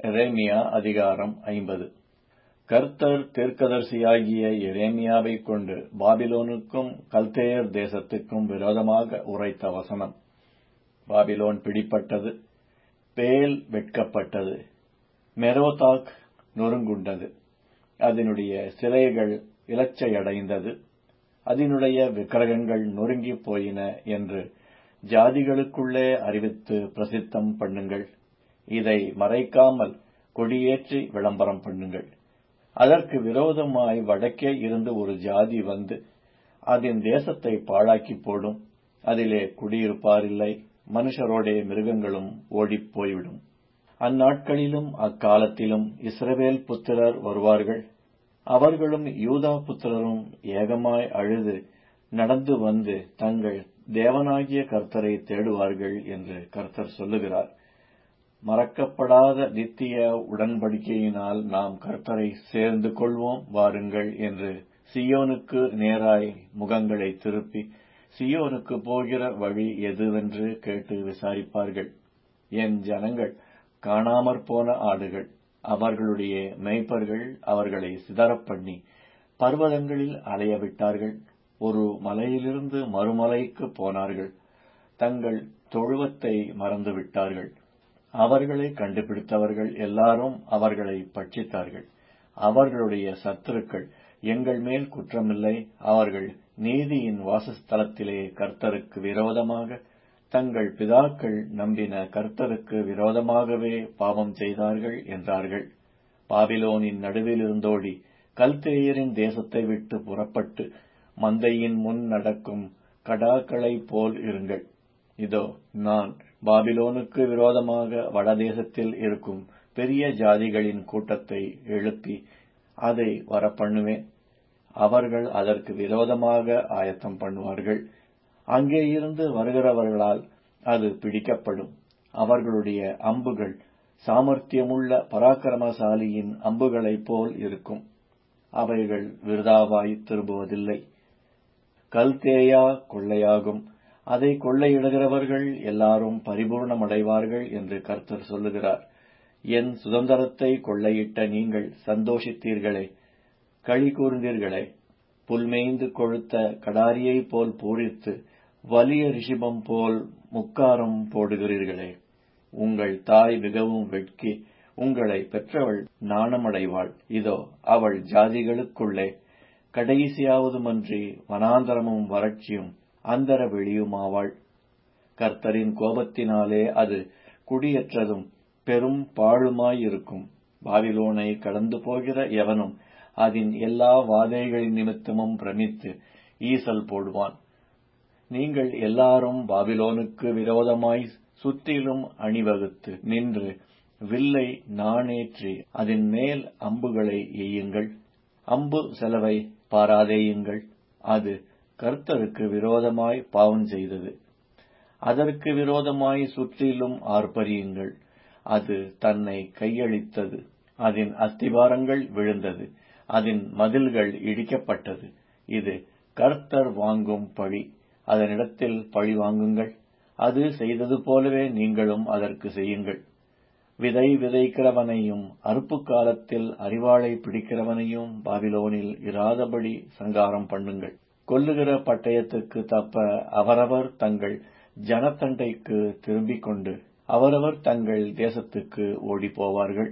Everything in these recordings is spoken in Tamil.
எரேமியா அதிகாரம் ஐம்பது கர்த்தர் தீர்க்கதரிசியாகிய எரேமியாவைக் கொண்டு பாபிலோனுக்கும் கல்தேயர் தேசத்துக்கும் விரோதமாக உரைத்த வசனம் பாபிலோன் பிடிபட்டது பேல் வெட்கப்பட்டது மெரோதாக் நொறுங்குண்டது அதனுடைய சிலைகள் இலச்சையடைந்தது அதனுடைய விக்கிரகங்கள் நொறுங்கிப் போயின என்று ஜாதிகளுக்குள்ளே அறிவித்து பிரசித்தம் பண்ணுங்கள் இதை மறைக்காமல் கொடியேற்றி விளம்பரம் பண்ணுங்கள் அதற்கு விரோதமாய் வடக்கே இருந்து ஒரு ஜாதி வந்து அதன் தேசத்தை பாழாக்கிப் போடும் அதிலே குடியிருப்பாரில்லை மனுஷரோடே மிருகங்களும் ஓடிப் போய்விடும் அந்நாட்களிலும் அக்காலத்திலும் இஸ்ரவேல் புத்திரர் வருவார்கள் அவர்களும் யூதா புத்திரரும் ஏகமாய் அழுது நடந்து வந்து தங்கள் தேவனாகிய கர்த்தரை தேடுவார்கள் என்று கர்த்தர் சொல்லுகிறார் மறக்கப்படாத நித்திய உடன்படிக்கையினால் நாம் கர்த்தரை சேர்ந்து கொள்வோம் வாருங்கள் என்று சியோனுக்கு நேராய் முகங்களை திருப்பி சியோனுக்கு போகிற வழி எதுவென்று கேட்டு விசாரிப்பார்கள் என் ஜனங்கள் காணாமற் போன ஆடுகள் அவர்களுடைய மேய்ப்பர்கள் அவர்களை சிதறப் பண்ணி பர்வதங்களில் அலைய விட்டார்கள் ஒரு மலையிலிருந்து மறுமலைக்கு போனார்கள் தங்கள் தொழுவத்தை மறந்துவிட்டார்கள் அவர்களை கண்டுபிடித்தவர்கள் எல்லாரும் அவர்களை பட்சித்தார்கள் அவர்களுடைய சத்துருக்கள் எங்கள் மேல் குற்றமில்லை அவர்கள் நீதியின் வாசஸ்தலத்திலே கர்த்தருக்கு விரோதமாக தங்கள் பிதாக்கள் நம்பின கர்த்தருக்கு விரோதமாகவே பாவம் செய்தார்கள் என்றார்கள் பாபிலோனின் நடுவில் இருந்தோடி கல்தேயரின் தேசத்தை விட்டு புறப்பட்டு மந்தையின் முன் நடக்கும் கடாக்களைப் போல் இருங்கள் இதோ நான் பாபிலோனுக்கு விரோதமாக வடதேசத்தில் இருக்கும் பெரிய ஜாதிகளின் கூட்டத்தை எழுப்பி அதை வரப்பண்ணுவேன் அவர்கள் அதற்கு விரோதமாக ஆயத்தம் பண்ணுவார்கள் அங்கே இருந்து வருகிறவர்களால் அது பிடிக்கப்படும் அவர்களுடைய அம்புகள் சாமர்த்தியமுள்ள பராக்கிரமசாலியின் அம்புகளைப் போல் இருக்கும் அவைகள் விருதாவாய் திரும்புவதில்லை கல்தேயா கொள்ளையாகும் அதை கொள்ளையிடுகிறவர்கள் எல்லாரும் பரிபூர்ணமடைவார்கள் என்று கர்த்தர் சொல்லுகிறார் என் சுதந்திரத்தை கொள்ளையிட்ட நீங்கள் சந்தோஷித்தீர்களே களி கூர்ந்தீர்களே புல்மேய்ந்து கொழுத்த கடாரியைப் போல் பூரித்து வலிய ரிஷிபம் போல் முக்காரம் போடுகிறீர்களே உங்கள் தாய் மிகவும் வெட்கி உங்களை பெற்றவள் நாணமடைவாள் இதோ அவள் ஜாதிகளுக்குள்ளே கடைசியாவதுமன்றி வனாந்தரமும் வறட்சியும் அந்தர வெளியுமாவாள் கர்த்தரின் கோபத்தினாலே அது குடியற்றதும் பெரும் பாழுமாயிருக்கும் பாபிலோனை கடந்து போகிற எவனும் அதன் எல்லா வாதைகளின் நிமித்தமும் பிரமித்து ஈசல் போடுவான் நீங்கள் எல்லாரும் பாபிலோனுக்கு விரோதமாய் சுற்றிலும் அணிவகுத்து நின்று வில்லை நாணேற்றி அதன் மேல் அம்புகளை எய்யுங்கள் அம்பு செலவை பாராதேயுங்கள் அது கர்த்தருக்கு விரோதமாய் பாவம் செய்தது அதற்கு விரோதமாய் சுற்றிலும் ஆர்ப்பரியுங்கள் அது தன்னை கையளித்தது அதன் அஸ்திபாரங்கள் விழுந்தது அதன் மதில்கள் இடிக்கப்பட்டது இது கர்த்தர் வாங்கும் பழி அதனிடத்தில் பழி வாங்குங்கள் அது செய்தது போலவே நீங்களும் அதற்கு செய்யுங்கள் விதை விதைக்கிறவனையும் அறுப்பு காலத்தில் அறிவாளை பிடிக்கிறவனையும் பாபிலோனில் இராதபடி சங்காரம் பண்ணுங்கள் கொல்லுகிற பட்டயத்துக்கு தப்ப அவரவர் தங்கள் ஜனத்தண்டைக்கு திரும்பிக் கொண்டு அவரவர் தங்கள் தேசத்துக்கு ஓடிப்போவார்கள்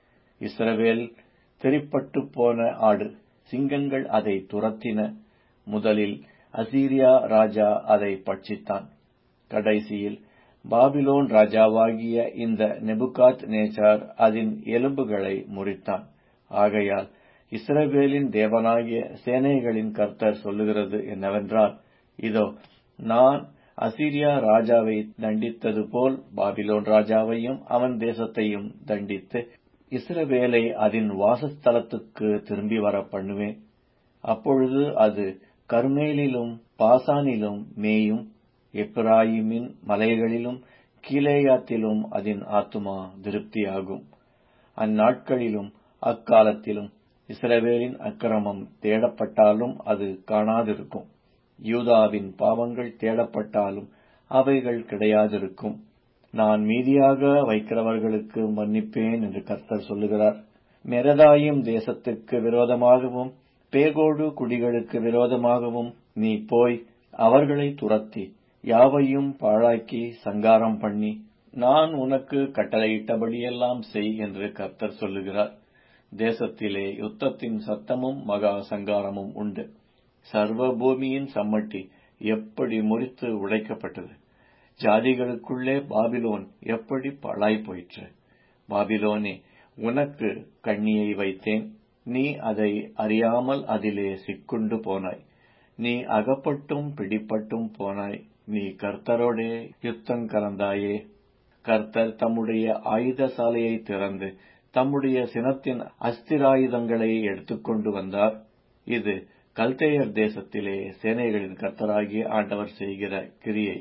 இஸ்ரவேல் திரிப்பட்டு போன ஆடு சிங்கங்கள் அதை துரத்தின முதலில் அசீரியா ராஜா அதை பட்சித்தான் கடைசியில் பாபிலோன் ராஜாவாகிய இந்த நெபுகாத் நேச்சார் அதன் எலும்புகளை முறித்தான் ஆகையால் இஸ்ரவேலின் தேவனாகிய சேனைகளின் கர்த்தர் சொல்லுகிறது என்னவென்றால் இதோ நான் அசிரியா ராஜாவை தண்டித்தது போல் பாபிலோன் ராஜாவையும் அவன் தேசத்தையும் தண்டித்து இஸ்ரவேலை அதன் வாசஸ்தலத்துக்கு திரும்பி வர பண்ணுவேன் அப்பொழுது அது கர்மேலிலும் பாசானிலும் மேயும் எப்ராயிமின் மலைகளிலும் கீலேயாத்திலும் அதன் ஆத்துமா திருப்தியாகும் அந்நாட்களிலும் அக்காலத்திலும் இஸ்ரவேலின் அக்கிரமம் தேடப்பட்டாலும் அது காணாதிருக்கும் யூதாவின் பாவங்கள் தேடப்பட்டாலும் அவைகள் கிடையாதிருக்கும் நான் மீதியாக வைக்கிறவர்களுக்கு மன்னிப்பேன் என்று கர்த்தர் சொல்லுகிறார் மெரதாயும் தேசத்துக்கு விரோதமாகவும் பேகோடு குடிகளுக்கு விரோதமாகவும் நீ போய் அவர்களை துரத்தி யாவையும் பாழாக்கி சங்காரம் பண்ணி நான் உனக்கு கட்டளையிட்டபடியெல்லாம் செய் என்று கர்த்தர் சொல்லுகிறார் தேசத்திலே யுத்தத்தின் சத்தமும் மகா சங்காரமும் உண்டு சர்வ பூமியின் சம்மட்டி எப்படி முறித்து உடைக்கப்பட்டது ஜாதிகளுக்குள்ளே பாபிலோன் எப்படி பாழாய் போயிற்று பாபிலோனே உனக்கு கண்ணியை வைத்தேன் நீ அதை அறியாமல் அதிலே சிக்குண்டு போனாய் நீ அகப்பட்டும் பிடிப்பட்டும் போனாய் நீ கர்த்தரோடே யுத்தம் கலந்தாயே கர்த்தர் தம்முடைய ஆயுத சாலையை திறந்து தம்முடைய சினத்தின் அஸ்திராயுதங்களை எடுத்துக்கொண்டு வந்தார் இது கல்தேயர் தேசத்திலே சேனைகளின் கர்த்தராகிய ஆண்டவர் செய்கிற கிரியை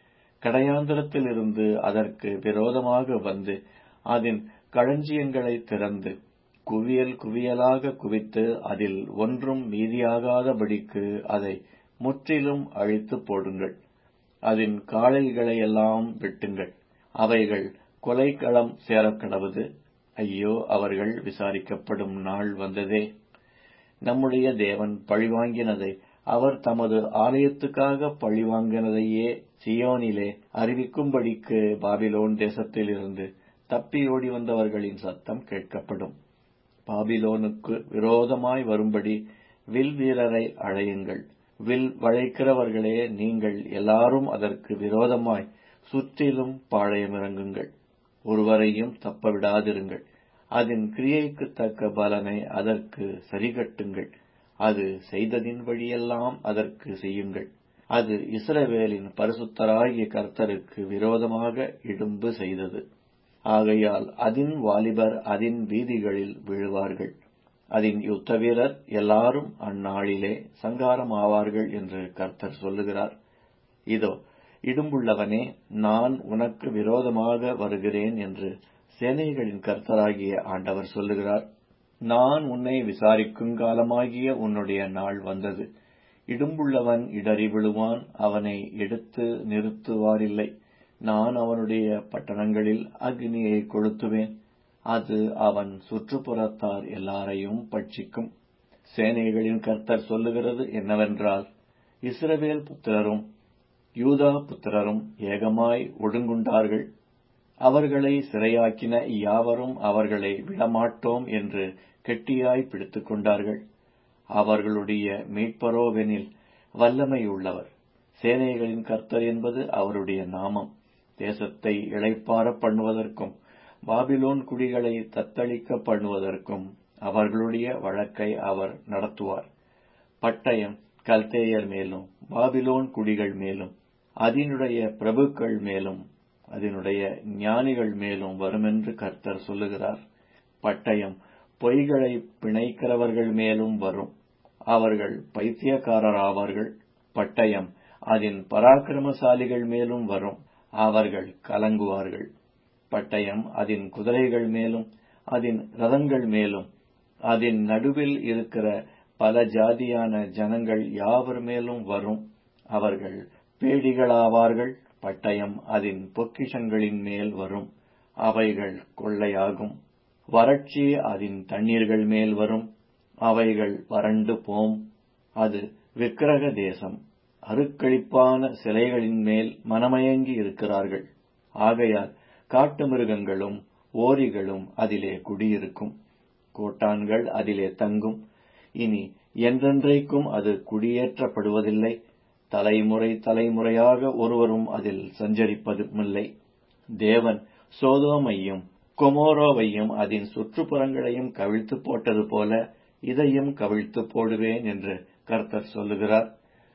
கடையாந்திரத்திலிருந்து அதற்கு விரோதமாக வந்து அதன் களஞ்சியங்களை திறந்து குவியல் குவியலாக குவித்து அதில் ஒன்றும் மீதியாகாதபடிக்கு அதை முற்றிலும் அழித்து போடுங்கள் அதன் காளைகளையெல்லாம் வெட்டுங்கள் அவைகள் கொலைக்களம் சேரக்கடவது ஐயோ அவர்கள் விசாரிக்கப்படும் நாள் வந்ததே நம்முடைய தேவன் பழிவாங்கினதை அவர் தமது ஆலயத்துக்காக பழிவாங்கினதையே சியோனிலே அறிவிக்கும்படிக்கு பாபிலோன் தேசத்திலிருந்து தப்பி ஓடி வந்தவர்களின் சத்தம் கேட்கப்படும் பாபிலோனுக்கு விரோதமாய் வரும்படி வில் வீரரை அழையுங்கள் வில் வளைக்கிறவர்களே நீங்கள் எல்லாரும் அதற்கு விரோதமாய் சுற்றிலும் பாளையமிறங்குங்கள் ஒருவரையும் தப்ப விடாதிருங்கள் அதன் கிரியைக்கு தக்க பலனை அதற்கு சரிகட்டுங்கள் அது செய்ததின் வழியெல்லாம் அதற்கு செய்யுங்கள் அது இஸ்ரவேலின் பரிசுத்தராகிய கர்த்தருக்கு விரோதமாக இடும்பு செய்தது ஆகையால் அதின் வாலிபர் அதின் வீதிகளில் விழுவார்கள் அதன் யுத்த வீரர் எல்லாரும் அந்நாளிலே சங்காரமாவார்கள் என்று கர்த்தர் சொல்லுகிறார் இதோ இடும்புள்ளவனே நான் உனக்கு விரோதமாக வருகிறேன் என்று சேனைகளின் கர்த்தராகிய ஆண்டவர் சொல்லுகிறார் நான் உன்னை விசாரிக்கும் காலமாகிய உன்னுடைய நாள் வந்தது இடும்புள்ளவன் இடறி விழுவான் அவனை எடுத்து நிறுத்துவாரில்லை நான் அவனுடைய பட்டணங்களில் அக்னியை கொளுத்துவேன் அது அவன் சுற்றுப்புறத்தார் எல்லாரையும் பட்சிக்கும் சேனைகளின் கர்த்தர் சொல்லுகிறது என்னவென்றால் இஸ்ரவேல் புத்திரரும் யூதா புத்திரரும் ஏகமாய் ஒடுங்குண்டார்கள் அவர்களை சிறையாக்கின யாவரும் அவர்களை விடமாட்டோம் என்று கெட்டியாய் பிடித்துக் கொண்டார்கள் அவர்களுடைய மீட்பரோவெனில் வல்லமையுள்ளவர் சேனைகளின் கர்த்தர் என்பது அவருடைய நாமம் தேசத்தை இளைப்பார பண்ணுவதற்கும் பாபிலோன் குடிகளை தத்தளிக்க பண்ணுவதற்கும் அவர்களுடைய வழக்கை அவர் நடத்துவார் பட்டயம் கல்தேயர் மேலும் பாபிலோன் குடிகள் மேலும் அதனுடைய பிரபுக்கள் மேலும் அதனுடைய ஞானிகள் மேலும் வருமென்று கர்த்தர் சொல்லுகிறார் பட்டயம் பொய்களை பிணைக்கிறவர்கள் மேலும் வரும் அவர்கள் பைத்தியக்காரராவார்கள் பட்டயம் அதன் பராக்கிரமசாலிகள் மேலும் வரும் அவர்கள் கலங்குவார்கள் பட்டயம் அதன் குதிரைகள் மேலும் அதன் ரதங்கள் மேலும் அதன் நடுவில் இருக்கிற பல ஜாதியான ஜனங்கள் யாவர் மேலும் வரும் அவர்கள் பேடிகளாவார்கள் பட்டயம் அதன் பொக்கிஷங்களின் மேல் வரும் அவைகள் கொள்ளையாகும் வறட்சி அதன் தண்ணீர்கள் மேல் வரும் அவைகள் வறண்டு போம் அது விக்கிரக தேசம் அருக்களிப்பான சிலைகளின் மேல் மனமயங்கி இருக்கிறார்கள் ஆகையால் காட்டு மிருகங்களும் ஓரிகளும் அதிலே குடியிருக்கும் கோட்டான்கள் அதிலே தங்கும் இனி என்றென்றைக்கும் அது குடியேற்றப்படுவதில்லை தலைமுறை தலைமுறையாக ஒருவரும் அதில் சஞ்சரிப்பதுமில்லை தேவன் சோதோமையும் கொமோரோவையும் அதன் சுற்றுப்புறங்களையும் கவிழ்த்து போட்டது போல இதையும் கவிழ்த்து போடுவேன் என்று கர்த்தர் சொல்லுகிறார்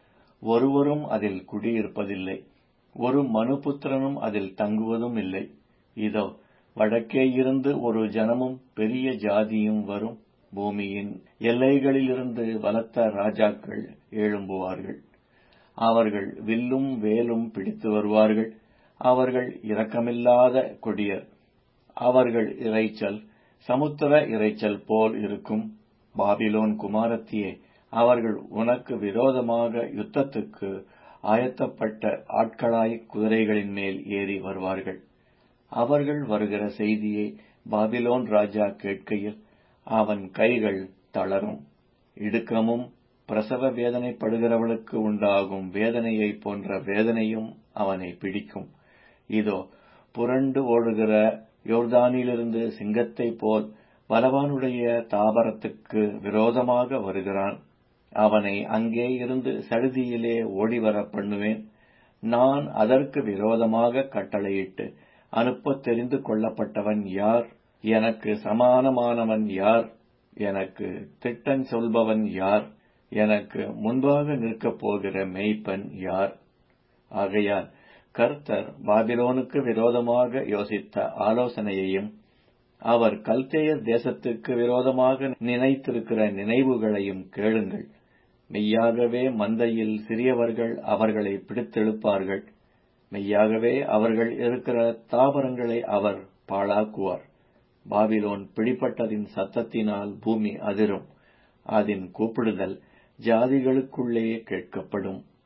ஒருவரும் அதில் குடியிருப்பதில்லை ஒரு மனுபுத்திரனும் அதில் தங்குவதும் இல்லை இதோ வடக்கே இருந்து ஒரு ஜனமும் பெரிய ஜாதியும் வரும் பூமியின் எல்லைகளிலிருந்து பலத்த ராஜாக்கள் எழும்புவார்கள் அவர்கள் வில்லும் வேலும் பிடித்து வருவார்கள் அவர்கள் இரக்கமில்லாத கொடியர் அவர்கள் இறைச்சல் சமுத்திர இறைச்சல் போல் இருக்கும் பாபிலோன் குமாரத்தியே அவர்கள் உனக்கு விரோதமாக யுத்தத்துக்கு ஆயத்தப்பட்ட ஆட்களாய் குதிரைகளின் மேல் ஏறி வருவார்கள் அவர்கள் வருகிற செய்தியை பாபிலோன் ராஜா கேட்கையில் அவன் கைகள் தளரும் இடுக்கமும் பிரசவ வேதனைப்படுகிறவளுக்கு உண்டாகும் வேதனையைப் போன்ற வேதனையும் அவனை பிடிக்கும் இதோ புரண்டு ஓடுகிற யோர்தானிலிருந்து சிங்கத்தைப் போல் பலவானுடைய தாபரத்துக்கு விரோதமாக வருகிறான் அவனை அங்கே இருந்து சடுதியிலே ஓடிவர பண்ணுவேன் நான் அதற்கு விரோதமாக கட்டளையிட்டு அனுப்ப தெரிந்து கொள்ளப்பட்டவன் யார் எனக்கு சமானமானவன் யார் எனக்கு திட்டம் சொல்பவன் யார் எனக்கு முன்பாக நிற்கப் போகிற மெய்ப்பன் யார் ஆகையால் கர்த்தர் பாபிலோனுக்கு விரோதமாக யோசித்த ஆலோசனையையும் அவர் கல்தேயர் தேசத்துக்கு விரோதமாக நினைத்திருக்கிற நினைவுகளையும் கேளுங்கள் மெய்யாகவே மந்தையில் சிறியவர்கள் அவர்களை பிடித்தெழுப்பார்கள் மெய்யாகவே அவர்கள் இருக்கிற தாவரங்களை அவர் பாழாக்குவார் பாபிலோன் பிடிப்பட்டதின் சத்தத்தினால் பூமி அதிரும் அதன் கூப்பிடுதல் ஜாதிகளுக்குள்ளே கேட்கப்படும்